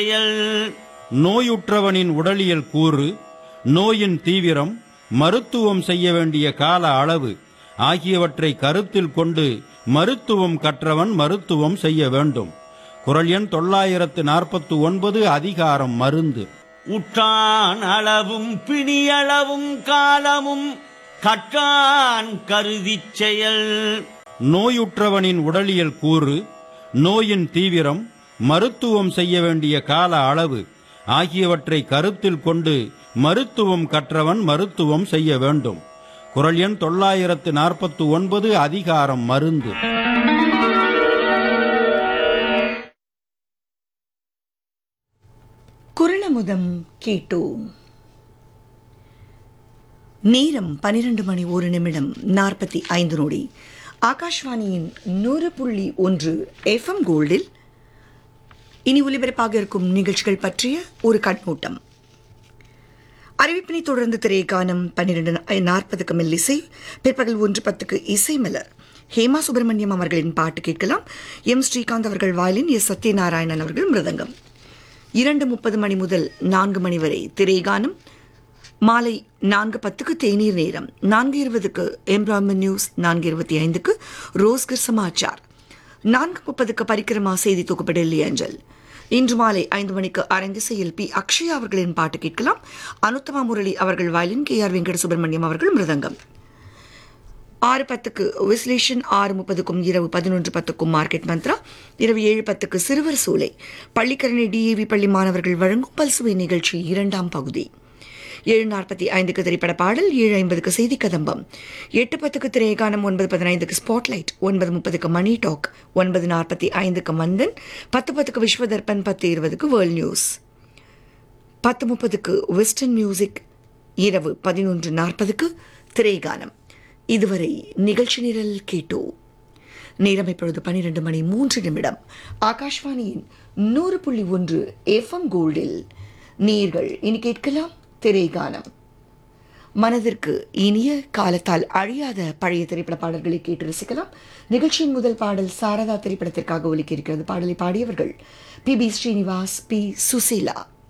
நோயுற்றவனின் உடலியல் கூறு நோயின் தீவிரம் மருத்துவம் செய்ய வேண்டிய கால அளவு ஆகியவற்றை கருத்தில் கொண்டு மருத்துவம் கற்றவன் மருத்துவம் செய்ய வேண்டும் குரல் எண் தொள்ளாயிரத்து நாற்பத்து ஒன்பது அதிகாரம் மருந்து உற்றான் அளவும் பிணியளவும் காலமும் கற்றான் கருதிச் செயல் நோயுற்றவனின் உடலியல் கூறு நோயின் தீவிரம் மருத்துவம் செய்ய வேண்டிய கால அளவு ஆகியவற்றை கருத்தில் கொண்டு மருத்துவம் கற்றவன் மருத்துவம் செய்ய வேண்டும் குரல் எண் தொள்ளாயிரத்து நாற்பத்து ஒன்பது அதிகாரம் மருந்து குரலமுதம் கேட்டோம் நேரம் பனிரெண்டு மணி ஒரு நிமிடம் நாற்பத்தி ஐந்து நொடி ஆகாஷ்வாணியின் நூறு புள்ளி ஒன்று எஃப்எம் கோல்டில் இனி ஒலிபரப்பாக இருக்கும் நிகழ்ச்சிகள் பற்றிய ஒரு கண்ணோட்டம் அறிவிப்பினை தொடர்ந்து திரைக்கானம் பன்னிரண்டு நாற்பதுக்கு மில் இசை பிற்பகல் ஒன்று பத்துக்கு இசை மலர் ஹேமா சுப்பிரமணியம் அவர்களின் பாட்டு கேட்கலாம் எம் ஸ்ரீகாந்த் அவர்கள் வாயிலின் எஸ் சத்யநாராயணன் அவர்கள் மிருதங்கம் இரண்டு முப்பது மணி முதல் நான்கு மணி வரை திரைகானம் மாலை நான்கு பத்துக்கு தேநீர் நேரம் நான்கு இருபதுக்கு எம்ப்ராய்மெண்ட் நியூஸ் நான்கு இருபத்தி ஐந்துக்கு ரோஸ்கர் சமாச்சார் நான்கு முப்பதுக்கு பரிக்கிரமா செய்தி தொகுப்பு டெல்லி அஞ்சல் இன்று மாலை ஐந்து மணிக்கு அரங்கிசையில் பி அக்ஷயா அவர்களின் பாட்டு கேட்கலாம் அனுத்தமா முரளி அவர்கள் violin K R Venkata Subramaniam அவர்கள் மிருதங்கம் ஆறு பத்துக்கு விஸ்லேஷன் ஆறு முப்பதுக்கும் இரவு பதினொன்று பத்துக்கும் மார்க்கெட் மந்த்ரா இரவு ஏழு பத்துக்கு சிறுவர் சூளை பள்ளிக்கரணை டிஏவி பள்ளி மாணவர்கள் வழங்கும் பல்சுவை நிகழ்ச்சி இரண்டாம் பகுதி ஏழு நாற்பத்தி ஐந்துக்கு திரைப்பட பாடல் ஏழு ஐம்பதுக்கு செய்தி கதம்பம் எட்டு பத்துக்கு திரையகானம் ஒன்பது பதினைந்துக்கு ஸ்பாட்லைட் ஒன்பது முப்பதுக்கு மணி டாக் ஒன்பது நாற்பத்தி ஐந்துக்கு மந்தன் பத்து பத்துக்கு விஸ்வதர்பன் பத்து இருபதுக்கு வேர்ல்ட் நியூஸ் பத்து முப்பதுக்கு வெஸ்டர்ன் மியூசிக் இரவு பதினொன்று நாற்பதுக்கு திரைகானம் இதுவரை நிகழ்ச்சி நிரல் கேட்டோ நேரம் இப்பொழுது பன்னிரண்டு மணி மூன்று நிமிடம் ஆகாஷ்வாணியின் நூறு புள்ளி ஒன்று எஃப்எம் கோல்டில் நீர்கள் இனி கேட்கலாம் திரைகானம் மனதிற்கு இனிய காலத்தால் அழியாத பழைய திரைப்பட பாடல்களை கேட்டு ரசிக்கலாம் நிகழ்ச்சியின் முதல் பாடல் சாரதா திரைப்படத்திற்காக ஒலிக்க இருக்கிறது பாடலை பாடியவர்கள் P B Srinivas P Susheela